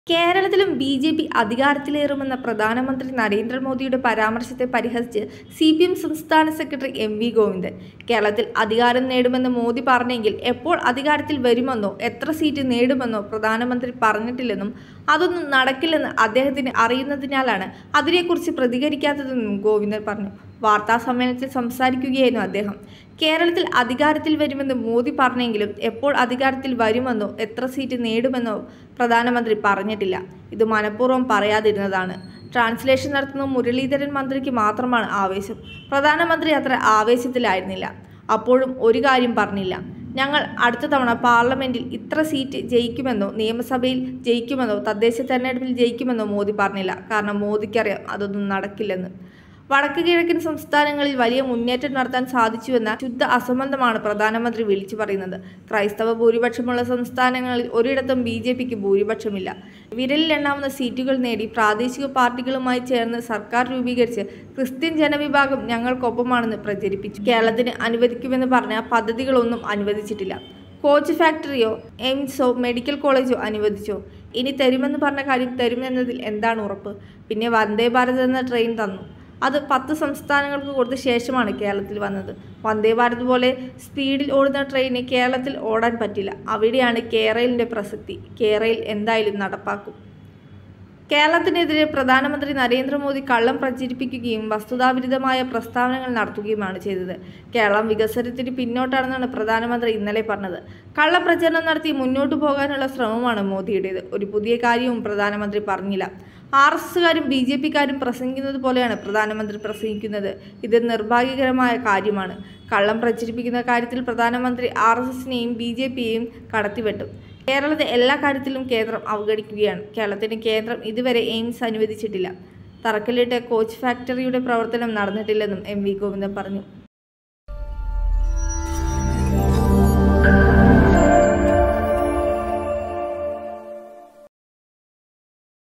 കേരളത്തിലും B J P അധികാരത്തിലേറുമെന്ന പ്രധാനമന്ത്രി നരേന്ദ്രമോദിയുടെ പരാമർശത്തെ പരിഹസിച്ച് സി പി എം സംസ്ഥാന സെക്രട്ടറി എം വി ഗോവിന്ദൻ കേരളത്തിൽ അധികാരം നേടുമെന്ന് മോദി പറഞ്ഞെങ്കിൽ എപ്പോൾ അധികാരത്തിൽ വരുമെന്നോ എത്ര സീറ്റ് നേടുമെന്നോ പ്രധാനമന്ത്രി പറഞ്ഞിട്ടില്ലെന്നും അതൊന്നും നടക്കില്ലെന്ന് അദ്ദേഹത്തിന് അറിയുന്നതിനാലാണ് അതിനെക്കുറിച്ച് പ്രതികരിക്കാത്തതെന്നും ഗോവിന്ദൻ പറഞ്ഞു വാർത്താ സമ്മേളനത്തിൽ സംസാരിക്കുകയായിരുന്നു അദ്ദേഹം കേരളത്തിൽ അധികാരത്തിൽ വരുമെന്ന് മോദി പറഞ്ഞെങ്കിലും എപ്പോൾ അധികാരത്തിൽ വരുമെന്നോ എത്ര സീറ്റ് നേടുമെന്നോ പ്രധാനമന്ത്രി പറഞ്ഞിട്ടില്ല ഇത് മനഃപൂർവ്വം പറയാതിരുന്നതാണ് ട്രാൻസ്ലേഷൻ നടത്തുന്ന മുരളീധരൻ മന്ത്രിക്ക് മാത്രമാണ് ആവേശം പ്രധാനമന്ത്രി അത്ര ആവേശത്തിലായിരുന്നില്ല അപ്പോഴും ഒരു കാര്യം പറഞ്ഞില്ല ഞങ്ങൾ അടുത്ത തവണ പാർലമെന്റിൽ ഇത്ര സീറ്റ് ജയിക്കുമെന്നോ നിയമസഭയിൽ ജയിക്കുമെന്നോ തദ്ദേശ തെരഞ്ഞെടുപ്പിൽ ജയിക്കുമെന്നോ മോദി പറഞ്ഞില്ല കാരണം മോദിക്കറിയാം അതൊന്നും നടക്കില്ലെന്ന് വടക്ക് കിഴക്കൻ സംസ്ഥാനങ്ങളിൽ വലിയ മുന്നേറ്റം നടത്താൻ സാധിച്ചുവെന്ന ശുദ്ധ അസംബന്ധമാണ് പ്രധാനമന്ത്രി വിളിച്ചു പറയുന്നത് ക്രൈസ്തവ ഭൂരിപക്ഷമുള്ള സംസ്ഥാനങ്ങളിൽ ഒരിടത്തും ബി ജെ പിക്ക് ഭൂരിപക്ഷമില്ല വിരലിലെണ്ണാവുന്ന സീറ്റുകൾ നേടി പ്രാദേശിക പാർട്ടികളുമായി ചേർന്ന് സർക്കാർ രൂപീകരിച്ച് ക്രിസ്ത്യൻ ജനവിഭാഗം ഞങ്ങൾക്കൊപ്പമാണെന്ന് പ്രചരിപ്പിച്ചു കേരളത്തിന് അനുവദിക്കുമെന്ന് പറഞ്ഞ പദ്ധതികളൊന്നും അനുവദിച്ചിട്ടില്ല കോച്ച് ഫാക്ടറിയോ എയിംസോ മെഡിക്കൽ കോളേജോ അനുവദിച്ചോ ഇനി തരുമെന്ന് പറഞ്ഞ കാര്യം തരുമെന്നതിൽ എന്താണ് ഉറപ്പ് പിന്നെ വന്ദേ ഭാരത് എന്ന ട്രെയിൻ തന്നു അത് പത്ത് സംസ്ഥാനങ്ങൾക്ക് കൊടുത്ത ശേഷമാണ് കേരളത്തിൽ വന്നത് വന്ദേ ഭാരത് പോലെ സ്പീഡിൽ ഓടുന്ന ട്രെയിന് കേരളത്തിൽ ഓടാൻ പറ്റില്ല അവിടെയാണ് കേരളിൻ്റെ പ്രസക്തി കേരയിൽ എന്തായാലും നടപ്പാക്കും കേരളത്തിനെതിരെ പ്രധാനമന്ത്രി നരേന്ദ്രമോദി കള്ളം പ്രചരിപ്പിക്കുകയും വസ്തുതാവിരുദ്ധമായ പ്രസ്താവനകൾ നടത്തുകയുമാണ് ചെയ്തത് കേരളം വികസനത്തിന് പിന്നോട്ടാണെന്നാണ് പ്രധാനമന്ത്രി ഇന്നലെ പറഞ്ഞത് കള്ളപ്രചരണം നടത്തി മുന്നോട്ടു പോകാനുള്ള ശ്രമമാണ് മോദിയുടേത് ഒരു പുതിയ കാര്യവും പ്രധാനമന്ത്രി പറഞ്ഞില്ല ആർ എസ് എസുകാരും ബി ജെ പിക്കാരും പ്രസംഗിക്കുന്നത് പോലെയാണ് പ്രധാനമന്ത്രി പ്രസംഗിക്കുന്നത് ഇത് നിർഭാഗ്യകരമായ കാര്യമാണ് കള്ളം പ്രചരിപ്പിക്കുന്ന കാര്യത്തിൽ പ്രധാനമന്ത്രി ആർ എസ് എസിനെയും ബി ജെ പിയെയും കടത്തിവെട്ടും കേരളത്തെ എല്ലാ കാര്യത്തിലും കേന്ദ്രം അവഗണിക്കുകയാണ് കേരളത്തിന് കേന്ദ്രം ഇതുവരെ എയിംസ് അനുവദിച്ചിട്ടില്ല തറക്കല്ലിട്ട കോച്ച് ഫാക്ടറിയുടെ പ്രവർത്തനം നടന്നിട്ടില്ലെന്നും എം വി ഗോവിന്ദൻ പറഞ്ഞു